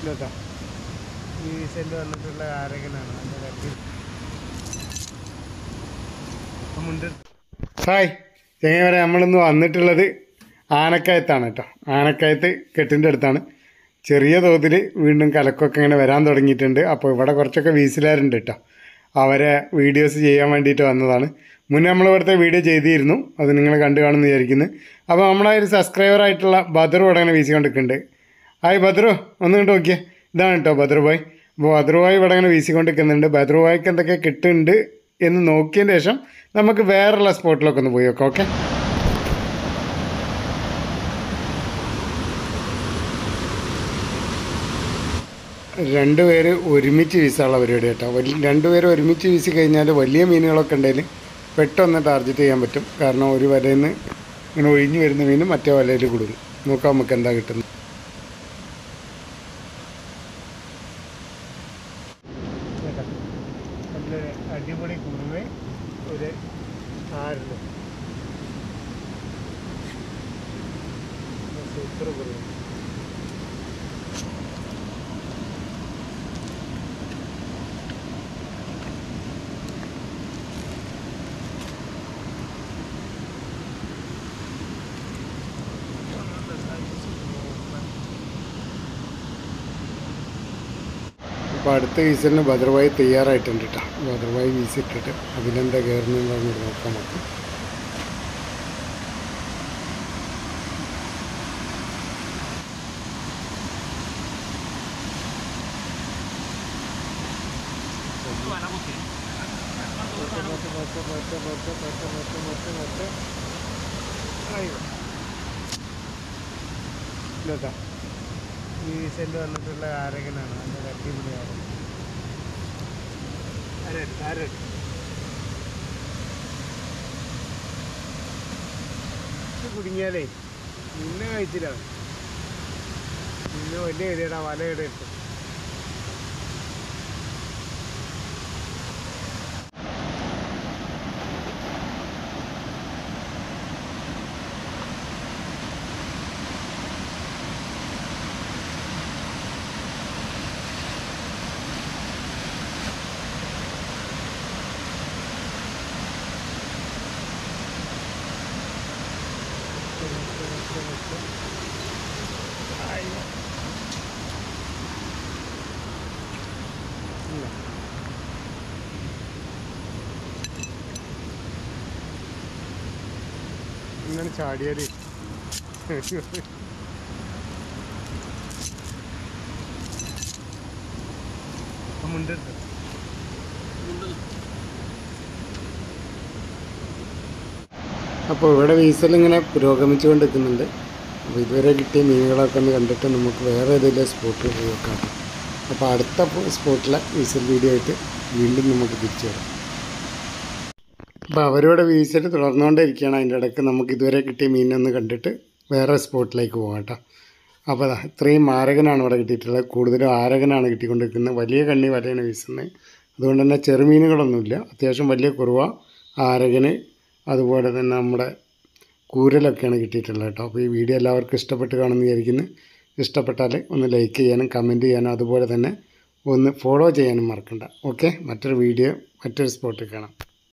ഇതൊക്കെ ഈ വിസയിൽ വന്നിട്ടുള്ള ആരോഗ്യനാണ് നല്ല അടി അപ്പം മുണ്ട് ഹായ് ചെങ്ങനെ പറയാം നമ്മളിന്ന് വന്നിട്ടുള്ളത് ആനക്കയത്താണ് കേട്ടോ ആനക്കയത്ത് കെട്ടിൻ്റെ അടുത്താണ് ചെറിയ തോതിൽ വീണ്ടും കലക്കൊക്കെ ഇങ്ങനെ വരാൻ തുടങ്ങിയിട്ടുണ്ട് അപ്പോൾ ഇവിടെ കുറച്ചൊക്കെ വീസിലാരുണ്ട് കേട്ടോ അവരെ വീഡിയോസ് ചെയ്യാൻ വേണ്ടിയിട്ട് വന്നതാണ് മുന്നേ നമ്മൾ ഇവിടുത്തെ വീഡിയോ ചെയ്തിരുന്നു അത് നിങ്ങൾ കണ്ടു കാണുമെന്ന് വിചാരിക്കുന്നു അപ്പോൾ നമ്മളെ ഒരു സബ്സ്ക്രൈബർ ആയിട്ടുള്ള ബദർ ഇവിടെ ഇങ്ങനെ വീശി കൊണ്ടിരിക്കുന്നുണ്ട് ഹായ് ബദ്രു ഒന്ന് കണ്ട് നോക്കിയേ ഇതാണ് കേട്ടോ ബദ്രുബായ് അപ്പോൾ ബദ്രുബായ് ഇവിടെ ഇങ്ങനെ വീശിക്കൊണ്ടിരിക്കുന്നുണ്ട് ബദ്രുബായ്ക്ക് എന്തൊക്കെ കിട്ടുന്നുണ്ട് എന്ന് നോക്കിയതിന് ശേഷം നമുക്ക് വേറെയുള്ള സ്പോട്ടിലൊക്കെ ഒന്ന് പോയി നോക്കാം ഓക്കെ രണ്ടുപേര് ഒരുമിച്ച് വീസാനുള്ള പരിപാടി കേട്ടോ വലിയ രണ്ടുപേര് ഒരുമിച്ച് വീശി കഴിഞ്ഞാൽ വലിയ മീനുകളൊക്കെ ഉണ്ടെങ്കിൽ പെട്ടെന്ന് ടാർഗറ്റ് ചെയ്യാൻ പറ്റും കാരണം ഒരു വലയിൽ നിന്ന് ഇങ്ങനെ ഒഴിഞ്ഞു വരുന്ന മീൻ മറ്റേ വലയിൽ കൊടുക്കും നോക്കാം നമുക്ക് എന്താ കിട്ടുന്നത് അടിപൊളി കുറുവേ ഒരു ആറില് സൂപ്പർ കുറുവ അപ്പോൾ അടുത്ത വീസലിന് ബദർവായി തയ്യാറായിട്ടുണ്ട് കേട്ടോ ബദർവായി വീസിട്ടിട്ട് അതിലെന്താ കയറുന്നതെന്ന് പറഞ്ഞിട്ട് നോക്കാം നമുക്ക് ഇതാ ഈ സെല്ല് വന്നിട്ടുള്ള ആരോഗ്യനാണ് നല്ല അടിപൊളി ആരോഗ്യം അരട് അരട് ഇത് കുടുങ്ങിയാലേ നിന്നെ കഴിച്ചിട്ടാണ് നിന്നെ വലിയ ഏരിയടാ വല ഇട ഇട്ടു ഇല്ല. ഇങ്ങനെ ചാടിയാല് മുണ്ടെടുത്ത് അപ്പോൾ ഇവിടെ വീസൽ ഇങ്ങനെ പുരോഗമിച്ചുകൊണ്ട് നിൽക്കുന്നുണ്ട് അപ്പോൾ ഇതുവരെ കിട്ടിയ മീനുകളൊക്കെ ഒന്ന് കണ്ടിട്ട് നമുക്ക് വേറെ ഏതെങ്കിലും സ്പോട്ടിൽ പോയി വെക്കാം അപ്പോൾ അടുത്ത സ്പോട്ടിലെ വീസൽ വീഡിയോ ആയിട്ട് വീണ്ടും നമുക്ക് തിരിച്ചു വരാം അപ്പോൾ അവരോട് വീസൽ തുടർന്നുകൊണ്ടിരിക്കുകയാണ് അതിൻ്റെ ഇടയ്ക്ക് നമുക്ക് ഇതുവരെ കിട്ടിയ മീനൊന്ന് കണ്ടിട്ട് വേറെ സ്പോട്ടിലേക്ക് പോകാം കേട്ടോ അപ്പോൾ അതാ ഇത്രയും ആരകനാണ് ഇവിടെ കിട്ടിയിട്ടുള്ളത് കൂടുതലും ആരകനാണ് കിട്ടിക്കൊണ്ടിരിക്കുന്നത് വലിയ കണ്ണി വലയാണ് വീസുന്നത് അതുകൊണ്ട് തന്നെ ചെറുമീനുകളൊന്നുമില്ല അത്യാവശ്യം വലിയ കുറുവ ആരകന് അതുപോലെ തന്നെ നമ്മുടെ കൂരലൊക്കെയാണ് കിട്ടിയിട്ടുള്ളത് കേട്ടോ അപ്പോൾ ഈ വീഡിയോ എല്ലാവർക്കും ഇഷ്ടപ്പെട്ട് കാണുമെന്ന് വിചാരിക്കുന്നു ഇഷ്ടപ്പെട്ടാൽ ഒന്ന് ലൈക്ക് ചെയ്യാനും കമൻറ്റ് ചെയ്യാനും അതുപോലെ തന്നെ ഒന്ന് ഫോളോ ചെയ്യാനും മറക്കണ്ട ഓക്കെ മറ്റൊരു വീഡിയോ മറ്റൊരു സ്പോട്ടിൽ കാണാം